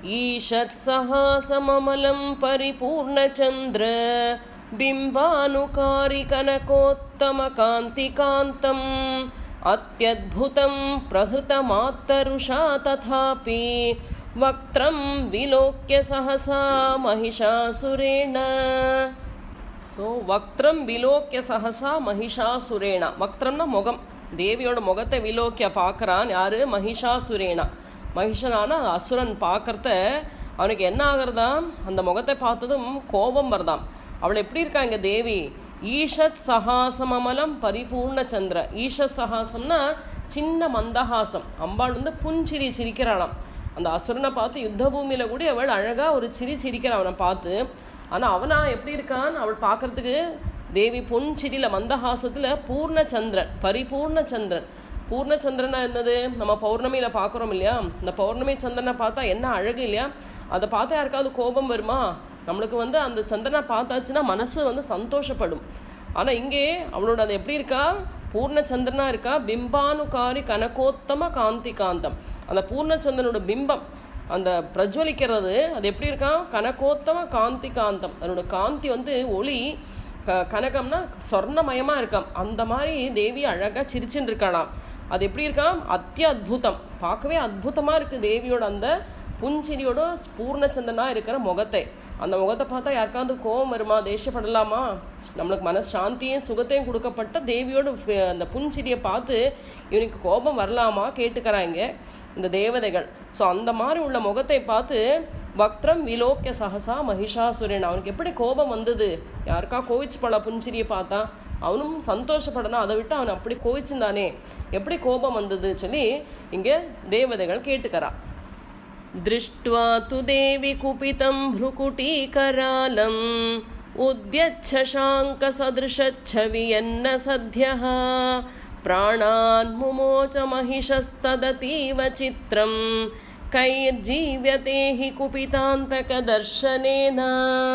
ईषत्सहासममलं परिपूर्णचन्द्र बिम्बानुकारि कनकोत्तमकान्तिकान्तम् अत्यद्भुतं प्रहृतमात्तरुषा तथापि वक्त्रं विलोक्य सहसा महिषासुरेण ஸோ வக்திரம் விலோக்கிய சஹசா மகிஷாசுரேனா வக்திரம்னா முகம் தேவியோட முகத்தை விலோக்கிய பார்க்குறான் யாரு மகிஷாசுரேனா மகிஷனான அசுரன் பார்க்கறத அவனுக்கு என்ன ஆகுறதா அந்த முகத்தை பார்த்ததும் கோபம் வருதாம் அவள் எப்படி இருக்காங்க தேவி ஈஷத் சகாசமமலம் பரிபூர்ண சந்திர ஈஷத் சகாசம்னா சின்ன மந்தஹாசம் அம்பாள் வந்து புஞ்சிரி சிரிக்கிறாளாம் அந்த அசுரனை பார்த்து யுத்த பூமியில கூட அவள் அழகா ஒரு சிரி சிரிக்கிறான் அவனை பார்த்து ஆனா அவனா எப்படி இருக்கான் அவள் பார்க்கறதுக்கு தேவி பொன்சிரியில மந்தஹாசத்துல பூர்ணச்சந்திரன் பரிபூர்ண சந்திரன் பூர்ணச்சந்திரனா என்னது நம்ம பௌர்ணமியில பார்க்குறோம் இல்லையா இந்த பௌர்ணமி சந்திரனை பார்த்தா என்ன அழகு இல்லையா அதை பார்த்தா யாருக்காவது கோபம் வருமா நம்மளுக்கு வந்து அந்த சந்திரனை பார்த்தாச்சுன்னா மனசு வந்து சந்தோஷப்படும் ஆனா இங்கே அவளோட அது எப்படி இருக்கா பூர்ணச்சந்திரனா இருக்கா பிம்பானுகாரி கனகோத்தம காந்தி காந்தம் அந்த பூர்ணச்சந்திரனோட பிம்பம் அந்த பிரஜ்வலிக்கிறது அது எப்படி இருக்கான் கனகோத்தம காந்தி காந்தம் அதனோட காந்தி வந்து ஒளி க கனகம்னா சொர்ணமயமாக இருக்காம் அந்த மாதிரி தேவி அழகாக சிரிச்சுன்னு இருக்காளாம் அது எப்படி இருக்காம் அத்திய அத்புதம் பார்க்கவே அற்புதமாக இருக்குது தேவியோட அந்த புஞ்சிரியோட பூர்ணச்சந்தனாக இருக்கிற முகத்தை அந்த முகத்தை பார்த்தா யாருக்காவது கோபம் வருமா தேசப்படலாமா நம்மளுக்கு மனசு சாந்தியும் சுகத்தையும் கொடுக்கப்பட்ட தேவியோட ஃப- அந்த புஞ்சிரியை பார்த்து இவனுக்கு கோபம் வரலாமா கேட்டுக்கிறாங்க இந்த தேவதைகள் ஸோ அந்த மாதிரி உள்ள முகத்தை பார்த்து வக்திரம் விலோக்கிய சகசா மகிஷாசுரன் அவனுக்கு எப்படி கோபம் வந்தது யாருக்கா கோவிச்சு பல புஞ்சிரியை பார்த்தா அவனும் சந்தோஷப்படணும் அதை விட்டு அவன் அப்படி கோவிச்சிருந்தானே எப்படி கோபம் வந்தது சொல்லி இங்கே தேவதைகள் கேட்டுக்கிறா दृष्ट्वा तु देवि कुपितं भ्रुकुटीकरालम् उद्यच्छशाङ्कसदृशच्छवियन्न सद्यः प्राणान् मुमोच महिषस्तदतीव चित्रं कैर्जीव्यते हि कुपितान्तकदर्शनेन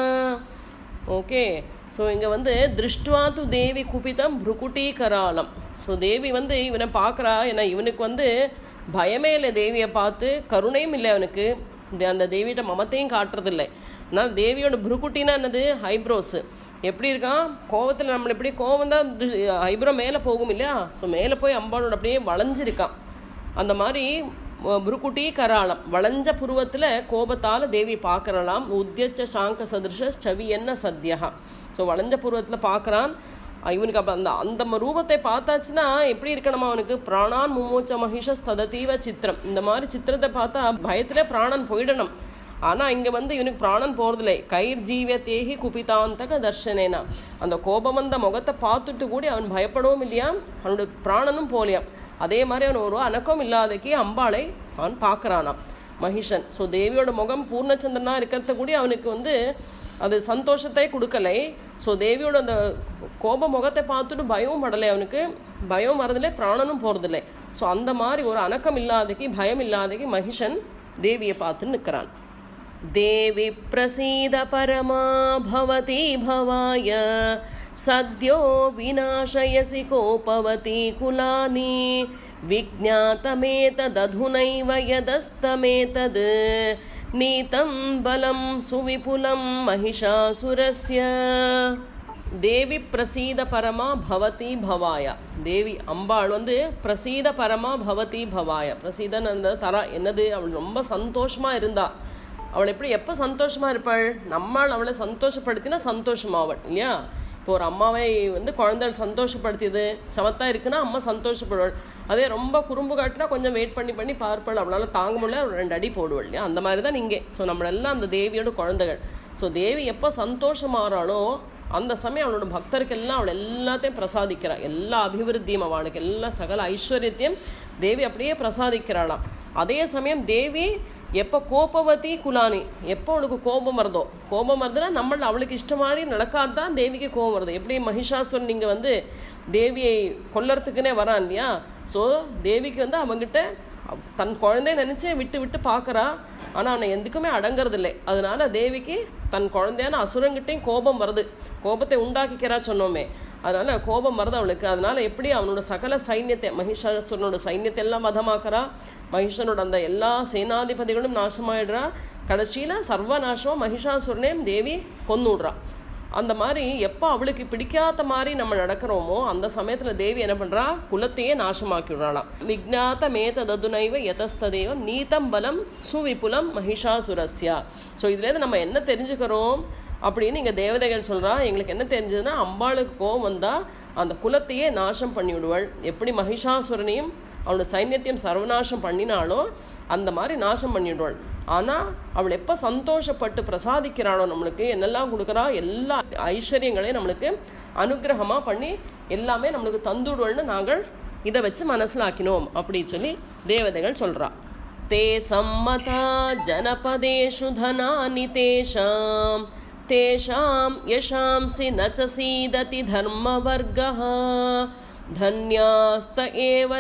ஓகே ஸோ இங்கே வந்து திருஷ்டுவா து தேவி குபிதம் புருக்குட்டி கராலம் ஸோ தேவி வந்து இவனை பார்க்குறா ஏன்னா இவனுக்கு வந்து பயமே இல்லை தேவியை பார்த்து கருணையும் இல்லை அவனுக்கு இந்த அந்த தேவியிட்ட மமத்தையும் காட்டுறதில்லை அதனால் தேவியோட புருக்குட்டினா என்னது ஐப்ரோஸு எப்படி இருக்கான் கோவத்தில் நம்மளை எப்படி கோவம் தான் ஐப்ரோ மேலே போகும் இல்லையா ஸோ மேலே போய் அம்பாளோட அப்படியே வளைஞ்சிருக்கான் அந்த மாதிரி புருக்குட்டி கராளம் வளைஞ்ச புருவத்தில் கோபத்தால் தேவி பார்க்கறலாம் உத்தியச்ச சாங்க சதிருஷ சவி என்ன சத்யா ஸோ வளைஞ்ச புருவத்தில் பார்க்குறான் இவனுக்கு அப்போ அந்த அந்த ம- ரூபத்தை பார்த்தாச்சுன்னா எப்படி இருக்கணுமா அவனுக்கு பிராணான் மும்மூச்ச மகிஷ ஸ்தததீவ சித்திரம் இந்த மாதிரி சித்திரத்தை பார்த்தா பயத்திலே பிராணன் போயிடணும் ஆனால் இங்கே வந்து இவனுக்கு பிராணன் போகிறதில்லை கயிர் ஜீவிய தேகி குபிதாந்தக தர்ஷனேனா அந்த கோபம் வந்த முகத்தை பார்த்துட்டு கூட அவன் பயப்படவும் இல்லையா அவனோட பிராணனும் போலியாம் அதே மாதிரி அவன் ஒரு அணக்கம் இல்லாதக்கி அம்பாளை அவன் பார்க்கறானாம் மகிஷன் ஸோ தேவியோட முகம் பூர்ணச்சந்திரனா இருக்கிறத கூட அவனுக்கு வந்து அது சந்தோஷத்தை கொடுக்கலை ஸோ தேவியோட அந்த கோப முகத்தை பார்த்துட்டு பயமும் படலை அவனுக்கு பயம் வரதில்லை பிராணனும் போகிறதில்லை ஸோ அந்த மாதிரி ஒரு அணக்கம் இல்லாதக்கி பயம் இல்லாதக்கி மகிஷன் தேவியை பார்த்து நிற்கிறான் देवि प्रसीद परमा भवती भवाय सद्यो विनाशयसि कोपवती कुलानि विज्ञातमेतदधुनैव यदस्तमेतद् नीतं बलं सुविपुलं महिषासुरस्य தேவி பிரசீத பரமா பவதி பவாய தேவி அம்பாள் வந்து பிரசீத பரமா பவதி பவாய பிரசீதன் அந்த தரா என்னது அவள் ரொம்ப சந்தோஷமா இருந்தா அவள் எப்படி எப்போ சந்தோஷமா இருப்பாள் நம்மால் அவளை சந்தோஷப்படுத்தினா சந்தோஷமாவள் இல்லையா இப்போ ஒரு அம்மாவை வந்து குழந்தை சந்தோஷப்படுத்தியது சமத்தா இருக்குன்னா அம்மா சந்தோஷப்படுவாள் அதே ரொம்ப குறும்பு காட்டினா கொஞ்சம் வெயிட் பண்ணி பண்ணி பார்ப்பாள் அவளால தாங்க முடியல அவள் ரெண்டு அடி போடுவாள் இல்லையா அந்த மாதிரி தான் இங்கே ஸோ நம்மளெல்லாம் அந்த தேவியோட குழந்தைகள் ஸோ தேவி எப்போ சந்தோஷமாறாளோ அந்த சமயம் அவளோட பக்தருக்கெல்லாம் அவள் எல்லாத்தையும் பிரசாதிக்கிறா எல்லா அபிவிருத்தியும் அவளுக்கு எல்லா சகல ஐஸ்வர்யத்தையும் தேவி அப்படியே பிரசாதிக்கிறாளாம் அதே சமயம் தேவி எப்போ கோபவதி குலானி எப்போ அவளுக்கு கோபம் வருதோ கோபம் வருதுன்னா நம்மள அவளுக்கு இஷ்டம் மாதிரி நடக்காதான் தேவிக்கு கோபம் வருது எப்படி மகிஷாசுரன் நீங்கள் வந்து தேவியை கொல்லறதுக்குன்னே வரான் இல்லையா ஸோ தேவிக்கு வந்து அவங்கிட்ட அவ- தன் குழந்தைய நினைச்சு விட்டு விட்டு பார்க்கறா ஆனா அவனை எதுக்குமே அடங்கறது இல்லை அதனால தேவிக்கு தன் குழந்தையான அசுரங்கிட்டையும் கோபம் வருது கோபத்தை உண்டாக்கிக்கிறா சொன்னோமே அதனால கோபம் வருது அவளுக்கு அதனால எப்படி அவனோட சகல சைன்யத்தை மகிஷாசுரனோட சைன்யத்தை எல்லாம் வதமாக்குறா மகிஷனோட அந்த எல்லா சேனாதிபதிகளும் நாசமாயிடுறா கடைசியில சர்வநாசமா மகிஷாசுரனையும் தேவி கொன்னுடுறா அந்த மாதிரி எப்போ அவளுக்கு பிடிக்காத மாதிரி நம்ம நடக்கிறோமோ அந்த சமயத்தில் தேவி என்ன பண்ணுறா குலத்தையே நாசமாக்கி விடுறாளாம் விக்ஞாத மேத ததுனைவ யதஸ்ததேவம் நீதம் பலம் சுவிபுலம் மகிஷாசுரஸ்யா ஸோ இதுலேருந்து நம்ம என்ன தெரிஞ்சுக்கிறோம் அப்படின்னு இங்கே தேவதைகள் சொல்கிறா எங்களுக்கு என்ன தெரிஞ்சதுன்னா அம்பாளுக்கு கோவம் வந்தால் அந்த குலத்தையே நாசம் பண்ணி விடுவாள் எப்படி மகிஷாசுரனையும் அவனோட சைன்யத்தையும் சர்வநாசம் பண்ணினாலோ அந்த மாதிரி நாசம் பண்ணிவிடுவாள் ஆனால் அவள் எப்போ சந்தோஷப்பட்டு பிரசாதிக்கிறாளோ நம்மளுக்கு என்னெல்லாம் கொடுக்குறா எல்லா ஐஸ்வர்யங்களையும் நம்மளுக்கு அனுகிரகமாக பண்ணி எல்லாமே நம்மளுக்கு தந்துடுவள்னு நாங்கள் இதை வச்சு மனசில் ஆக்கினோம் அப்படின்னு சொல்லி தேவதைகள் சொல்கிறா ते सम्मता जनपदेषु धनानि तेषां तेषां यशांसि न च सीदति धर्मवर्गः धन्यास्त एव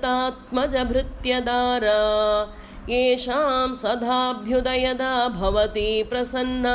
निभृतात्मजभृत्यदारा येषां सदाभ्युदयदा भवति प्रसन्ना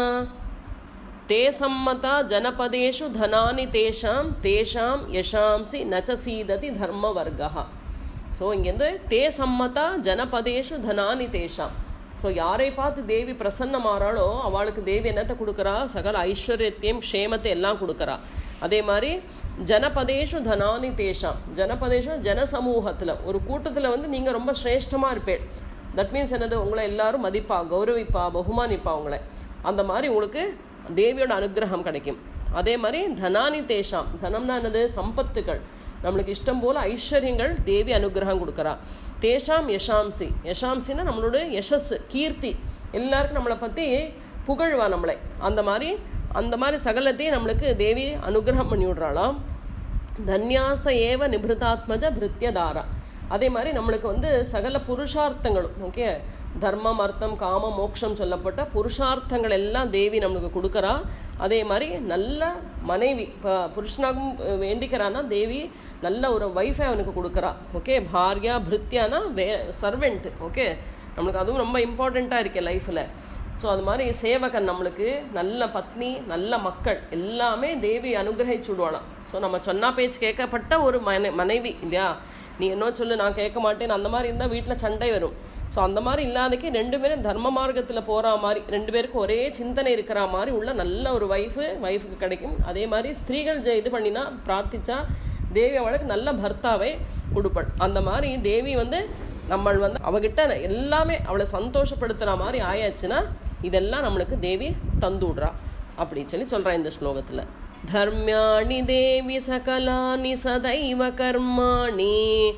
ते सम्मता जनपदेषु धनानि तेषां तेषां यशांसि न च सीदति धर्मवर्गः ஸோ இங்கேருந்து தே சம்மதா ஜனபதேஷு தனானி தேஷாம் ஸோ யாரை பார்த்து தேவி பிரசன்னமாறாளோ அவளுக்கு தேவி என்னத்தை கொடுக்குறா சகல ஐஸ்வர்யத்தையும் க்ஷேமத்தை எல்லாம் கொடுக்குறா அதே மாதிரி ஜனபதேஷு தனானி தேஷாம் ஜனபதேஷு ஜனசமூகத்தில் ஒரு கூட்டத்தில் வந்து நீங்கள் ரொம்ப சிரேஷ்டமாக இருப்பேன் தட் மீன்ஸ் என்னது உங்களை எல்லாரும் மதிப்பா கௌரவிப்பா பகுமானிப்பா உங்களை அந்த மாதிரி உங்களுக்கு தேவியோட அனுகிரகம் கிடைக்கும் அதே மாதிரி தனானி தேஷாம் தனம்னா என்னது சம்பத்துகள் நம்மளுக்கு இஷ்டம் போல் ஐஸ்வர்யங்கள் தேவி அனுகிரகம் கொடுக்குறா தேஷாம் யஷாம்சி யஷாம்சின்னா நம்மளோட யசஸ் கீர்த்தி எல்லாருக்கும் நம்மளை பற்றி புகழ்வா நம்மளை அந்த மாதிரி அந்த மாதிரி சகலத்தையும் நம்மளுக்கு தேவி அனுகிரகம் பண்ணி விடுறாளாம் தன்யாஸ்த ஏவ நிபிருதாத்மஜ பிருத்தியதாரா அதே மாதிரி நம்மளுக்கு வந்து சகல புருஷார்த்தங்களும் ஓகே தர்மம் அர்த்தம் காமம் மோட்சம் சொல்லப்பட்ட புருஷார்த்தங்கள் எல்லாம் தேவி நம்மளுக்கு கொடுக்குறா அதே மாதிரி நல்ல மனைவி இப்போ புருஷனாகவும் வேண்டிக்கிறான்னா தேவி நல்ல ஒரு ஒய்ஃபை அவனுக்கு கொடுக்குறா ஓகே பாரியா பிருத்தியானா வே சர்வெண்ட்டு ஓகே நம்மளுக்கு அதுவும் ரொம்ப இம்பார்ட்டண்ட்டாக இருக்கு லைஃப்பில் ஸோ அது மாதிரி சேவகன் நம்மளுக்கு நல்ல பத்னி நல்ல மக்கள் எல்லாமே தேவி அனுகிரகிச்சு விடுவாளாம் ஸோ நம்ம சொன்னா பேச்சு கேட்கப்பட்ட ஒரு மனை மனைவி இல்லையா நீ என்ன சொல்லு நான் கேட்க மாட்டேன் அந்த மாதிரி இருந்தால் வீட்டில் சண்டை வரும் ஸோ அந்த மாதிரி இல்லாதக்கு ரெண்டு பேரும் தர்ம மார்க்கத்தில் போகிற மாதிரி ரெண்டு பேருக்கும் ஒரே சிந்தனை இருக்கிற மாதிரி உள்ள நல்ல ஒரு ஒய்ஃபு ஒய்ஃபுக்கு கிடைக்கும் அதே மாதிரி ஸ்திரீகள் ஜெ இது பண்ணினா பிரார்த்திச்சா தேவி அவளுக்கு நல்ல பர்த்தாவை கொடுப்பாள் அந்த மாதிரி தேவி வந்து நம்ம வந்து அவகிட்ட எல்லாமே அவளை சந்தோஷப்படுத்துகிற மாதிரி ஆயாச்சுன்னா இதெல்லாம் நம்மளுக்கு தேவி தந்துடுறா அப்படின்னு சொல்லி சொல்கிறா இந்த ஸ்லோகத்தில் धर्म्याणि देवि सकलानि सदैव कर्माणि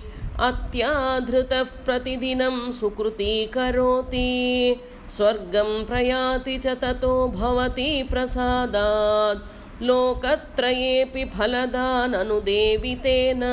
अत्याधृतः प्रतिदिनं सुकृतीकरोति स्वर्गं प्रयाति च ततो भवति प्रसादात् लोकत्रयेऽपि फलदाननुदेवि तेन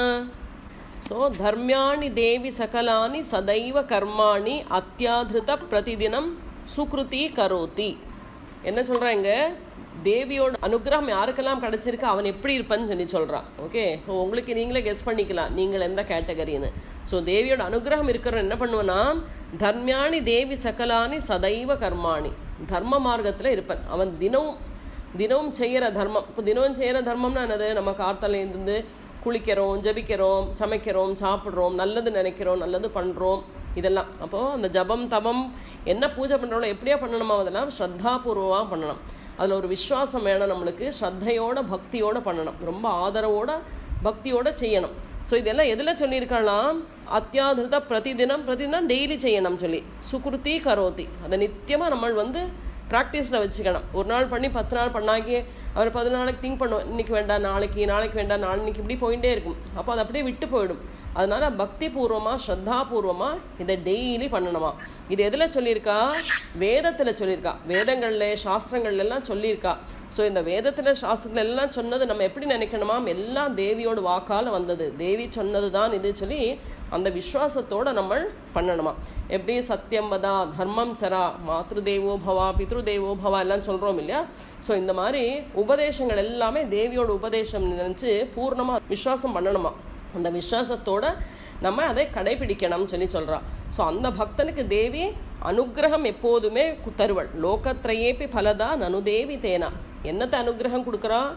ஸோ தர்மியாணி தேவி சகலானி சதைவ கர்மாணி அத்தியாதிருத பிரதிதினம் சுக்ருதி கரோதி என்ன சொல்கிறாங்க தேவியோட அனுகிரகம் யாருக்கெல்லாம் கிடைச்சிருக்கு அவன் எப்படி இருப்பான்னு சொல்லி சொல்கிறான் ஓகே ஸோ உங்களுக்கு நீங்களே கெஸ் பண்ணிக்கலாம் நீங்கள் எந்த கேட்டகரின்னு ஸோ தேவியோட அனுகிரகம் இருக்கிற என்ன பண்ணுவேன்னா தர்மியாணி தேவி சகலானி சதைவ கர்மாணி தர்ம மார்க்கத்தில் இருப்பேன் அவன் தினமும் தினமும் செய்கிற தர்மம் இப்போ தினமும் செய்கிற தர்மம்னா என்னது நம்ம கார்த்தாலேருந்து குளிக்கிறோம் ஜபிக்கிறோம் சமைக்கிறோம் சாப்பிட்றோம் நல்லது நினைக்கிறோம் நல்லது பண்ணுறோம் இதெல்லாம் அப்போது அந்த ஜபம் தபம் என்ன பூஜை பண்ணுறோம் எப்படியா பண்ணணுமோ அதெல்லாம் ஸ்ரத்தாபூர்வமாக பண்ணணும் அதில் ஒரு விஸ்வாசம் வேணும் நம்மளுக்கு ஸ்ரத்தையோட பக்தியோட பண்ணணும் ரொம்ப ஆதரவோட பக்தியோட செய்யணும் ஸோ இதெல்லாம் எதில் சொல்லியிருக்கலாம் அத்தியாதிருத பிரதிதினம் பிரதிதினம் டெய்லி செய்யணும் சொல்லி சுக்ருதி கரோதி அதை நித்தியமாக நம்ம வந்து ப்ராக்டிஸில் வச்சுக்கணும் ஒரு நாள் பண்ணி பத்து நாள் பண்ணாக்கி அவர் பதினாலு நாளைக்கு திங்க் பண்ணுவோம் இன்றைக்கி வேண்டாம் நாளைக்கு நாளைக்கு வேண்டாம் நாளைக்கு இப்படி போயிட்டே இருக்கும் அப்போ அது அப்படியே விட்டு போயிடும் அதனால பக்தி பூர்வமாக ஸ்ரத்தாபூர்வமாக இதை டெய்லி பண்ணணுமா இது எதில் சொல்லியிருக்கா வேதத்தில் சொல்லியிருக்கா வேதங்களில் சாஸ்திரங்கள்ல எல்லாம் சொல்லியிருக்கா ஸோ இந்த வேதத்தில் சாஸ்திரத்தில் எல்லாம் சொன்னது நம்ம எப்படி நினைக்கணுமாம் எல்லாம் தேவியோட வாக்கால் வந்தது தேவி சொன்னது தான் இது சொல்லி அந்த விஸ்வாசத்தோட நம்ம பண்ணணுமா எப்படி சத்தியம் வதா தர்மம் சரா மாத்ருதேவோ பவா பித்ருதேவோ பவா எல்லாம் சொல்கிறோம் இல்லையா ஸோ இந்த மாதிரி உபதேசங்கள் எல்லாமே தேவியோட உபதேசம் நினச்சி பூர்ணமாக விஸ்வாசம் பண்ணணுமா அந்த விஸ்வாசத்தோட நம்ம அதை கடைபிடிக்கணும்னு சொல்லி சொல்கிறா ஸோ அந்த பக்தனுக்கு தேவி அனுகிரகம் எப்போதுமே தருவள் லோகத்ரையேப்பி பலதா நனுதேவி தேனா என்னத்தை அனுகிரகம் கொடுக்குறா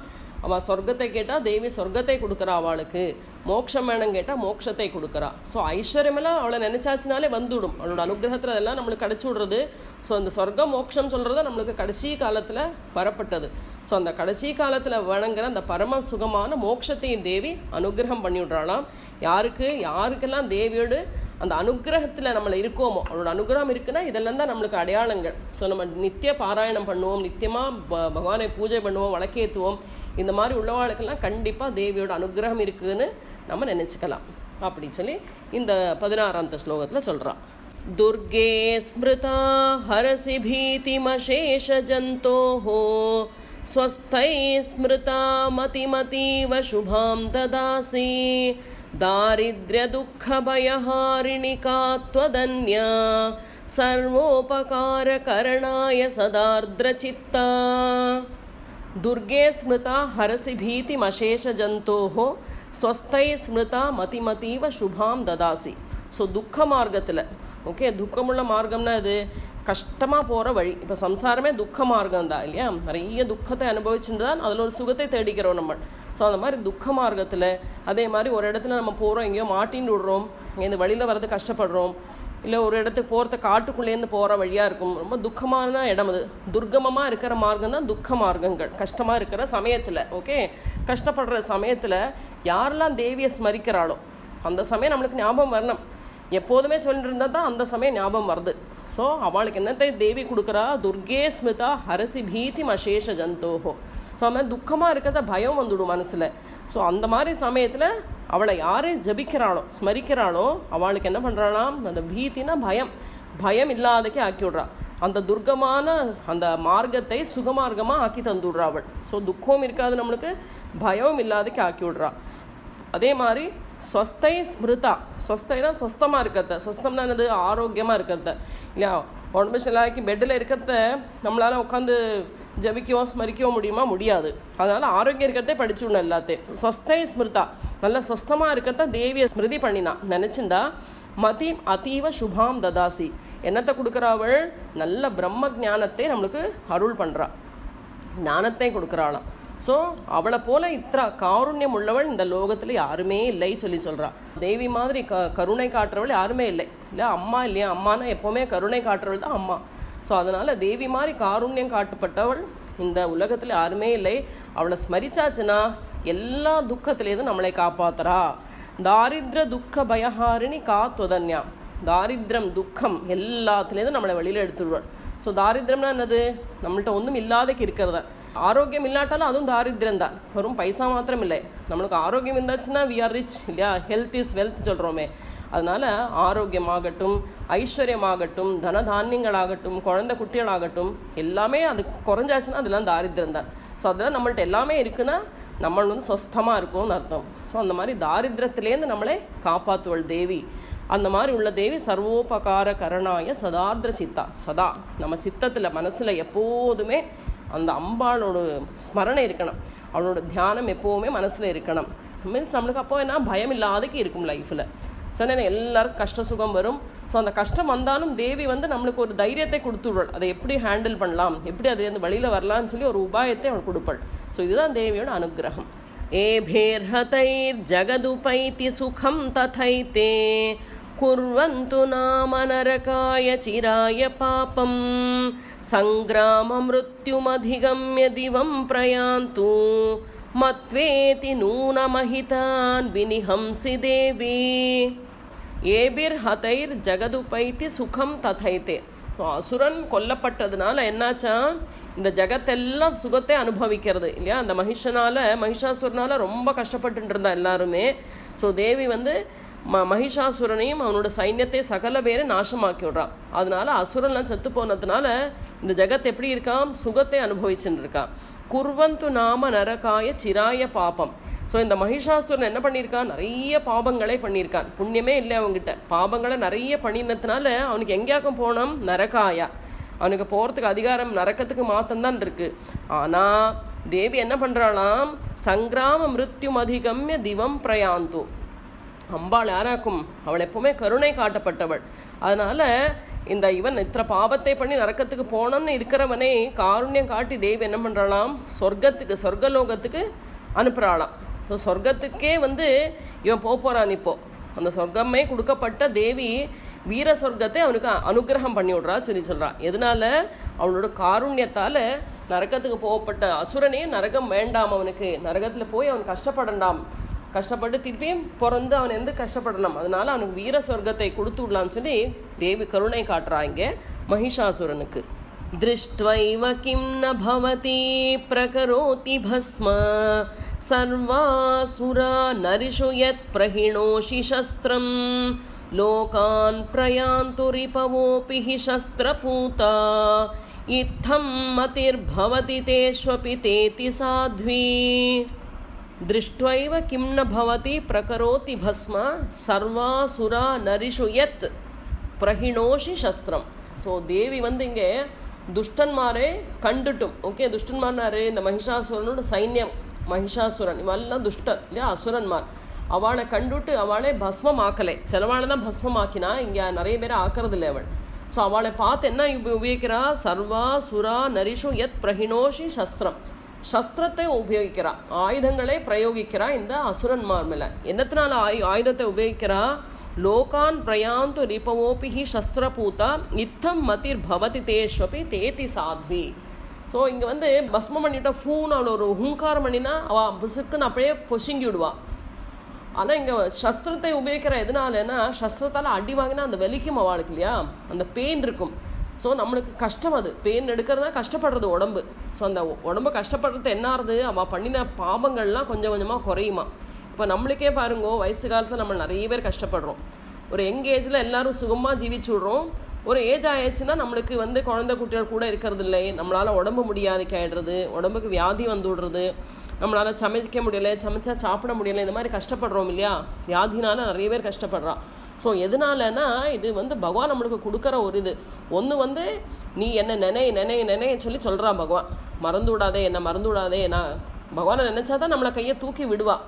அவள் சொர்க்கத்தை கேட்டால் தேவி சொர்க்கத்தை கொடுக்குறா அவளுக்கு மோட்சம் வேணும் கேட்டால் மோட்சத்தை கொடுக்குறா ஸோ ஐஸ்வர்யமெல்லாம் அவளை நினச்சாச்சினாலே வந்துவிடும் அவளோட அனுகிரகத்தில் அதெல்லாம் நம்மளுக்கு கிடச்சி விடுறது ஸோ அந்த சொர்க்கம் மோட்சம் சொல்கிறது நம்மளுக்கு கடைசி காலத்தில் வரப்பட்டது ஸோ அந்த கடைசி காலத்தில் வணங்குற அந்த பரம சுகமான மோட்சத்தையும் தேவி அனுகிரகம் பண்ணி விட்றாளாம் யாருக்கு யாருக்கெல்லாம் தேவியோடு அந்த அனுகிரகத்தில் நம்மளை இருக்கோமோ அவளோட அனுகிரகம் இருக்குன்னா இதெல்லாம் தான் நம்மளுக்கு அடையாளங்கள் ஸோ நம்ம நித்திய பாராயணம் பண்ணுவோம் நித்தியமாக ப பகவானை பூஜை பண்ணுவோம் வழக்கேற்றுவோம் இந்த மாதிரி உள்ளவாளுக்கெல்லாம் கண்டிப்பாக தேவியோட அனுகிரகம் இருக்குன்னு நம்ம நினச்சிக்கலாம் அப்படின்னு சொல்லி இந்த பதினாறாம் ஸ்லோகத்தில் சொல்கிறான் दुर्गे स्मृता हरसि भीतिमशेषजन्तोः स्वस्थैः स्मृता मतिमतीव शुभां ददासि दारिद्र्यदुःखभयहारिणि का त्वदन्या सर्वोपकारकरणाय सदार्द्रचित्ता दुर्गे स्मृता हरसि भीतिमशेषजन्तोः ஸ்வஸ்தை ஸ்மிருதா மதிமதீவ சுபாம் ததாசி ஸோ துக்க மார்க்கத்தில் ஓகே துக்கமுள்ள மார்க்கம்னா இது கஷ்டமாக போகிற வழி இப்போ சம்சாரமே துக்க மார்க்கம் தான் இல்லையா நிறைய துக்கத்தை அனுபவிச்சுட்டு தான் அதில் ஒரு சுகத்தை தேடிக்கிறோம் நம்ம ஸோ அந்த மாதிரி துக்க மார்க்கத்தில் அதே மாதிரி ஒரு இடத்துல நம்ம போகிறோம் எங்கேயோ மாட்டின்னு விடுறோம் இங்கேருந்து வழியில் வர்றது கஷ்டப்படுறோம் இல்லை ஒரு இடத்துக்கு போகிறத காட்டுக்குள்ளேருந்து போகிற வழியாக இருக்கும் ரொம்ப துக்கமான இடம் அது துர்கமமாக இருக்கிற மார்க்கம் தான் துக்க மார்க்கங்கள் கஷ்டமாக இருக்கிற சமயத்தில் ஓகே கஷ்டப்படுற சமயத்தில் யாரெல்லாம் தேவியை ஸ்மரிக்கிறாளோ அந்த சமயம் நம்மளுக்கு ஞாபகம் வரணும் எப்போதுமே சொல்லிட்டு இருந்தால் தான் அந்த சமயம் ஞாபகம் வருது ஸோ அவளுக்கு என்னத்தை தேவி கொடுக்குறா துர்கே ஸ்மிதா ஹரசி பீதி மசேஷ ஜந்தோஹோ ஸோ அது மாதிரி துக்கமாக இருக்கிறத பயம் வந்துடும் மனசில் ஸோ அந்த மாதிரி சமயத்தில் அவளை யார் ஜபிக்கிறாளோ ஸ்மரிக்கிறாளோ அவளுக்கு என்ன பண்ணுறாளாம் அந்த பீத்தினா பயம் பயம் இல்லாதக்கே ஆக்கி விட்றா அந்த துர்க்கமான அந்த மார்க்கத்தை சுகமார்க்கமாக ஆக்கி தந்துடுறா அவள் ஸோ துக்கம் இருக்காது நம்மளுக்கு பயம் இல்லாதக்கு ஆக்கி விட்றா அதே மாதிரி ஸ்வஸ்தை ஸ்மிருதா ஸ்வஸ்தைனா சொஸ்தமாக இருக்கிறத சொஸ்தம்னா என்னது ஆரோக்கியமாக இருக்கிறத இல்லையா உடம்பு சிலாக்கி பெட்டில் இருக்கிறத நம்மளால் உட்காந்து ஜபிக்கவோ ஸ்மரிக்கவோ முடியுமா முடியாது அதனால் ஆரோக்கியம் இருக்கிறதே படிச்சுடணும் எல்லாத்தையும் ஸ்வஸ்தை ஸ்மிருதா நல்ல சொஸ்தமாக இருக்கிறத தேவியை ஸ்மிருதி பண்ணினா நினச்சிண்டா மதி அதீவ சுபாம் ததாசி என்னத்தை கொடுக்குறாவள் நல்ல பிரம்ம ஞானத்தை நம்மளுக்கு அருள் பண்ணுறா ஞானத்தை கொடுக்குறாளாம் ஸோ அவளை போல இத்தனை காருண்யம் உள்ளவள் இந்த லோகத்தில் யாருமே இல்லை சொல்லி சொல்கிறா தேவி மாதிரி க கருணை காட்டுறவள் யாருமே இல்லை இல்லை அம்மா இல்லையா அம்மானா எப்போவுமே கருணை காட்டுறவள் தான் அம்மா ஸோ அதனால் தேவி மாதிரி காருண்யம் காட்டப்பட்டவள் இந்த உலகத்தில் யாருமே இல்லை அவளை ஸ்மரிச்சாச்சுன்னா எல்லா துக்கத்திலேருந்து நம்மளை காப்பாத்துறா தாரித்ர துக்க பயஹாரிணி காத்துவதன்யா தாரித்ரம் துக்கம் எல்லாத்துலேருந்து நம்மளை வெளியில் எடுத்துடுவாள் ஸோ தாரித்ரம்னா என்னது நம்மள்ட்ட ஒன்றும் இல்லாதக்கு இருக்கிறதா ஆரோக்கியம் இல்லாட்டாலும் அதுவும் தாரித்ரம் தான் வெறும் பைசா மாத்திரம் இல்லை நம்மளுக்கு ஆரோக்கியம் இருந்தாச்சுன்னா வி ஆர் ரிச் இல்லையா ஹெல்த் இஸ் வெல்த் சொல்கிறோமே அதனால் ஆரோக்கியமாகட்டும் ஐஸ்வர்யமாகட்டும் தனதானியங்களாகட்டும் குழந்தை குட்டிகளாகட்டும் எல்லாமே அது குறைஞ்சாச்சுன்னா அதெல்லாம் தாரித்திரம் தான் ஸோ அதெல்லாம் நம்மள்ட்ட எல்லாமே இருக்குன்னா நம்ம வந்து சொஸ்தமாக இருக்கும்னு அர்த்தம் ஸோ அந்த மாதிரி தாரித்திரத்திலேருந்து நம்மளை காப்பாற்றுவள் தேவி அந்த மாதிரி உள்ள தேவி சர்வோபகார கரணாய சதார்திர சித்தா சதா நம்ம சித்தத்தில் மனசில் எப்போதுமே அந்த அம்பாளோட ஸ்மரணை இருக்கணும் அவளோட தியானம் எப்போவுமே மனசில் இருக்கணும் மீன்ஸ் நம்மளுக்கு அப்போ என்ன பயம் இல்லாதக்கு இருக்கும் லைஃப்பில் சொன்னேன் எல்லாருக்கும் கஷ்ட சுகம் வரும் ஸோ அந்த கஷ்டம் வந்தாலும் தேவி வந்து நம்மளுக்கு ஒரு தைரியத்தை கொடுத்துடுவாள் அதை எப்படி ஹேண்டில் பண்ணலாம் எப்படி அது வந்து வழியில் வரலாம்னு சொல்லி ஒரு உபாயத்தை அவள் கொடுப்பாள் ஸோ இதுதான் தேவியோட அனுகிரகம் ஏபேர்ஹதைர்ஜகதுபைத்தி சுகம் ததைத்தே कुर्वन्तु नाम नरकाय चिराय पापं सङ्ग्राममृत्युमधिगम्य दिवं प्रयान्तु मत्वेति नूनमहितान् विनिहंसि देवी ஏபிர்ஹதைர் ஜகதுபைத்தி சுகம் ததைத்தே ஸோ அசுரன் கொல்லப்பட்டதுனால என்னாச்சா இந்த ஜகத்தெல்லாம் சுகத்தை அனுபவிக்கிறது இல்லையா அந்த மகிஷனால் மகிஷாசுரனால் ரொம்ப கஷ்டப்பட்டு இருந்தா எல்லாருமே ஸோ தேவி வந்து ம மகிஷாசுரனையும் அவனோட சைன்யத்தை சகல பேரை நாசமாக்கி விட்றான் அதனால அசுரன்லாம் செத்து போனதுனால இந்த ஜெகத் எப்படி இருக்கான் சுகத்தை அனுபவிச்சுட்டு இருக்கான் குர்வந்து நாம நரகாய சிராய பாபம் ஸோ இந்த மகிஷாசுரன் என்ன பண்ணியிருக்கான் நிறைய பாபங்களை பண்ணியிருக்கான் புண்ணியமே இல்லை அவங்ககிட்ட பாபங்களை நிறைய பண்ணினதுனால அவனுக்கு எங்கேயாக்கும் போனோம் நரகாயா அவனுக்கு போகிறதுக்கு அதிகாரம் நரக்கத்துக்கு மாத்தம்தான் இருக்கு ஆனால் தேவி என்ன பண்ணுறாளாம் சங்கிராம மிருத்யும் அதிகம்ய திவம் பிரயாந்து அம்பாள் யாராக்கும் அவள் எப்பவுமே கருணை காட்டப்பட்டவள் அதனால இந்த இவன் இத்தனை பாவத்தை பண்ணி நரக்கத்துக்கு போனோம்னு இருக்கிறவனே காருண்யம் காட்டி தேவி என்ன பண்ணுறாளாம் சொர்க்கத்துக்கு சொர்க்கலோகத்துக்கு அனுப்புகிறாளாம் ஸோ சொர்க்கத்துக்கே வந்து இவன் போக போகிறான் இப்போ அந்த சொர்க்கமே கொடுக்கப்பட்ட தேவி வீர சொர்க்கத்தை அவனுக்கு அனுகிரகம் பண்ணி விட்றா சொல்லி சொல்றா எதனால அவளோட காருண்யத்தால் நரகத்துக்கு போகப்பட்ட அசுரனே நரகம் வேண்டாம் அவனுக்கு நரகத்தில் போய் அவன் கஷ்டப்படண்டாம் கஷ்டப்பட்டு திருப்பியும் பிறந்து அவன் எந்த கஷ்டப்படணும் அதனால அவனுக்கு வீர சொர்க்கத்தை கொடுத்து விடலாம்னு சொல்லி தேவி கருணை காட்டுறா இங்கே மகிஷாசுரனுக்கு दृष्ट्वैव किं न भवति प्रकरोति भस्म सर्वासुरा नरिषु यत् प्रहिणोषि शस्त्रं लोकान् प्रयान्तु रिपवोऽपि हि शस्त्रपूता इत्थं मतिर्भवति तेष्वपि तेति साध्वी दृष्ट्वैव किं न भवति प्रकरोति भस्म सर्वासुरा नरिषु यत् பிரஹிணோஷி சஸ்திரம் ஸோ தேவி வந்து இங்கே துஷ்டன்மாரே கண்டுட்டும் ஓகே துஷ்டன்மார்னாரு இந்த மகிஷாசுரனோட சைன்யம் மகிஷாசுரன் இவெல்லாம் துஷ்டன் இல்லையா அசுரன்மார் அவளை கண்டுட்டு அவளை பஸ்மம் ஆக்கலை சிலவாளை தான் பஸ்மம் ஆக்கினா இங்கே நிறைய பேர் ஆக்கிறது இல்லை அவள் ஸோ அவளை பார்த்து என்ன உப- உபயோகிக்கிறா சர்வா சுரா நரிஷு யத் பிரஹிணோஷி சஸ்திரம் சஸ்திரத்தை உபயோகிக்கிறா ஆயுதங்களை பிரயோகிக்கிறா இந்த அசுரன்மார் மேல என்னத்தினால ஆயு ஆயுதத்தை உபயோகிக்கிறா லோகான் பிரயாந்து ரிபவோபிஹி சஸ்திரபூதா இத்தம் மதிர் பவதி தேஷ்வபி தேதி சாத்வி ஸோ இங்கே வந்து பஸ்மம் பண்ணிட்டா ஃபூன்னு அவளை ஒரு ஹூங்காரம் பண்ணினா அவள் புசுக்குன்னு அப்படியே பொசுங்கி விடுவா ஆனால் இங்கே சஸ்திரத்தை உபயோகிக்கிற எதனாலன்னா சஸ்திரத்தால் அடி வாங்கினா அந்த வலிக்கும் அவளுக்கு இல்லையா அந்த பெயின் இருக்கும் ஸோ நம்மளுக்கு கஷ்டம் அது பெயின் எடுக்கிறதுனா கஷ்டப்படுறது உடம்பு ஸோ அந்த உடம்பு கஷ்டப்படுறது என்ன ஆகுது அவள் பண்ணின பாவங்கள்லாம் கொஞ்சம் கொஞ்சமாக குறையுமா இப்போ நம்மளுக்கே பாருங்கோ வயசு காலத்தில் நம்ம நிறைய பேர் கஷ்டப்படுறோம் ஒரு யங் ஏஜில் எல்லாரும் சுகமாக ஜீவிச்சு விட்றோம் ஒரு ஏஜ் ஆயிடுச்சுன்னா நம்மளுக்கு வந்து குழந்தை குட்டிகள் கூட இருக்கிறது இல்லை நம்மளால் உடம்பு முடியாதைக்கு ஆயிடுறது உடம்புக்கு வியாதி வந்து விடுறது நம்மளால் சமைக்க முடியல சமைச்சா சாப்பிட முடியல இந்த மாதிரி கஷ்டப்படுறோம் இல்லையா வியாதினால நிறைய பேர் கஷ்டப்படுறா ஸோ எதனாலனா இது வந்து பகவான் நம்மளுக்கு கொடுக்குற ஒரு இது ஒன்று வந்து நீ என்ன நினை நினை நினை சொல்லி சொல்கிறான் பகவான் மறந்து விடாதே என்ன மறந்து விடாதே நான் பகவானை நினச்சா தான் நம்மளை கையை தூக்கி விடுவா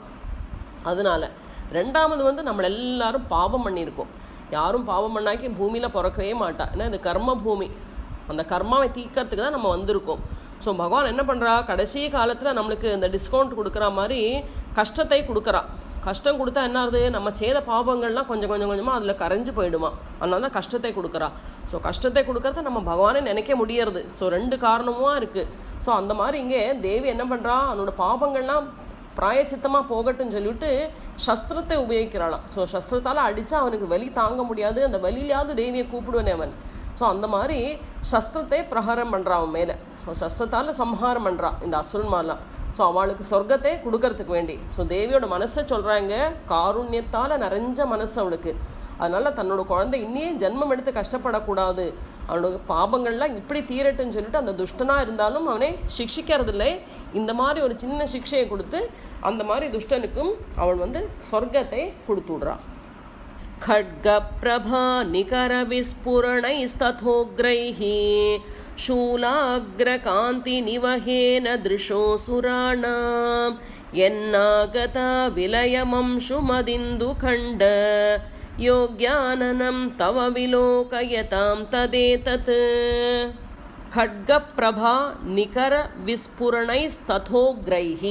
அதனால ரெண்டாவது வந்து நம்மள எல்லாரும் பாவம் பண்ணியிருக்கோம் யாரும் பாவம் பண்ணாக்கி பூமியில் பிறக்கவே மாட்டா ஏன்னா இது கர்ம பூமி அந்த கர்மாவை தீர்க்கறதுக்கு தான் நம்ம வந்திருக்கோம் ஸோ பகவான் என்ன பண்ணுறா கடைசி காலத்தில் நம்மளுக்கு இந்த டிஸ்கவுண்ட் கொடுக்குற மாதிரி கஷ்டத்தை கொடுக்குறா கஷ்டம் கொடுத்தா என்ன ஆகுது நம்ம செய்த பாவங்கள்லாம் கொஞ்சம் கொஞ்சம் கொஞ்சமாக அதில் கரைஞ்சு போயிடுமா அதனால தான் கஷ்டத்தை கொடுக்குறா ஸோ கஷ்டத்தை கொடுக்கறத நம்ம பகவானே நினைக்க முடியறது ஸோ ரெண்டு காரணமும் இருக்குது ஸோ அந்த மாதிரி இங்கே தேவி என்ன பண்ணுறா அவனோட பாவங்கள்லாம் பிராயச்சித்தமாக போகட்டும்னு சொல்லிவிட்டு சஸ்திரத்தை உபயோகிக்கிறாளாம் ஸோ சஸ்திரத்தால் அடித்தா அவனுக்கு வலி தாங்க முடியாது அந்த வலியிலாவது தேவியை கூப்பிடுவனே அவன் ஸோ அந்த மாதிரி சஸ்திரத்தை பிரகாரம் பண்ணுறான் அவன் மேலே ஸோ சஸ்திரத்தால் சம்ஹாரம் பண்ணுறான் இந்த அசுரன்மாரெலாம் ஸோ அவளுக்கு சொர்க்கத்தை கொடுக்கறதுக்கு வேண்டி ஸோ தேவியோட மனசை சொல்கிறாங்க காருண்யத்தால் நிறைஞ்ச மனசு அவளுக்கு அதனால தன்னோட குழந்தை இன்னியே ஜென்மம் எடுத்து கஷ்டப்படக்கூடாது அவனோட பாபங்கள்லாம் இப்படி தீரட்டுன்னு சொல்லிட்டு அந்த துஷ்டனாக இருந்தாலும் அவனை சிக்ஷிக்கிறதில்லை இந்த மாதிரி ஒரு சின்ன சிக்ஷையை கொடுத்து அந்த மாதிரி துஷ்டனுக்கும் அவன் வந்து சொர்க்கத்தை கொடுத்து விடுறான் खड्गप्रभा निकरविस्फुरणैस्तथोग्रैः शूलाग्रकान्तिनिवहेन दृशोऽसुराणां यन्नागता विलयमंशुमदिन्दुखण्ड योग्याननं तव विलोकयतां तदेतत् खड्गप्रभा निकरविस्फुरणैस्तथोग्रैः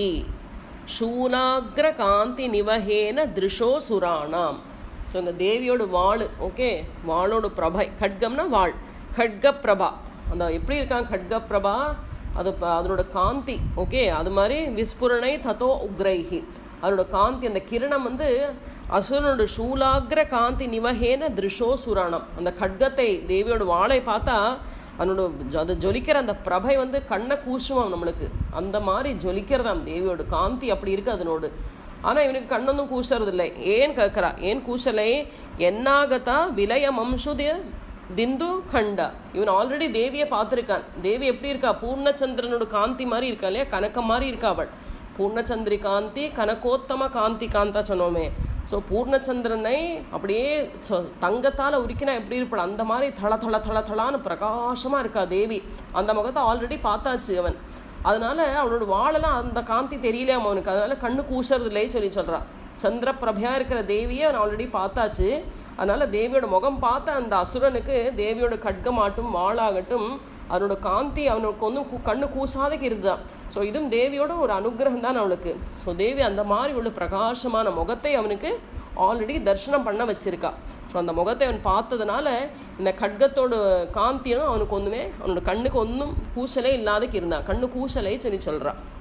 शूलाग्रकान्तिनिवहेन दृशोऽसुराणाम् ஸோ இந்த தேவியோட வாள் ஓகே வாளோட பிரபை கட்கம்னா வாள் கட்க பிரபா அந்த எப்படி இருக்கான் கட்க பிரபா அது ப- அதனோட காந்தி ஓகே அது மாதிரி விஸ்புரணை தத்தோ உக்ரைஹி அதனோட காந்தி அந்த கிரணம் வந்து அசுரனோட சூலாகிர காந்தி நிவகேன திருஷோ சுராணம் அந்த கட்கத்தை தேவியோட வாளை பார்த்தா அதனோட ஜ- அது ஜொலிக்கிற அந்த பிரபை வந்து கண்ணை கூசுவான் நம்மளுக்கு அந்த மாதிரி ஜொலிக்கிறதாம் தேவியோட காந்தி அப்படி இருக்கு அதனோடு ஆனால் இவனுக்கு கண்ணொன்னும் கூசறது இல்லை ஏன் கேட்குறா ஏன் கூசலை என்னாகத்தா விலயம் அம்சுதிய திந்து கண்டா இவன் ஆல்ரெடி தேவியை பார்த்துருக்கான் தேவி எப்படி இருக்கா பூர்ணச்சந்திரனோட காந்தி மாதிரி இருக்கா இல்லையா கனக்க மாதிரி இருக்கா அவள் பூர்ணச்சந்திரி காந்தி கனகோத்தம காந்தி காந்தா சொன்னோமே ஸோ பூர்ணச்சந்திரனை அப்படியே சொ- தங்கத்தால் உருக்கினா எப்படி இருப்பாள் அந்த மாதிரி தள தள தள தளான்னு பிரகாசமாக இருக்கா தேவி அந்த முகத்தை ஆல்ரெடி பார்த்தாச்சு அவன் அதனால அவனோட வாழெல்லாம் அந்த காந்தி தெரியலையாம் அவனுக்கு அதனால கண்ணு கூசறது இல்லையே சொல்லி சொல்றான் சந்திர பிரபையா இருக்கிற தேவியை அவன் ஆல்ரெடி பார்த்தாச்சு அதனால தேவியோட முகம் பார்த்த அந்த அசுரனுக்கு தேவியோட கட்கமாட்டும் வாளாகட்டும் அதனோட காந்தி அவனுக்கு ஒன்றும் கூ- கண்ணு கூசாதக்கு இருந்தான் ஸோ இதுவும் தேவியோட ஒரு அனுகிரகம் தான் அவனுக்கு ஸோ தேவி அந்த மாதிரி உள்ள பிரகாசமான முகத்தை அவனுக்கு ஆல்ரெடி தரிசனம் பண்ண வச்சிருக்கா ஸோ அந்த முகத்தை அவன் பார்த்ததுனால இந்த கட்கத்தோட காந்தியும் அவனுக்கு ஒன்றுமே அவனோட கண்ணுக்கு ஒன்றும் கூசலே இல்லாதக்கு இருந்தான் கண்ணு கூசலை சொல்லி சொல்கிறான்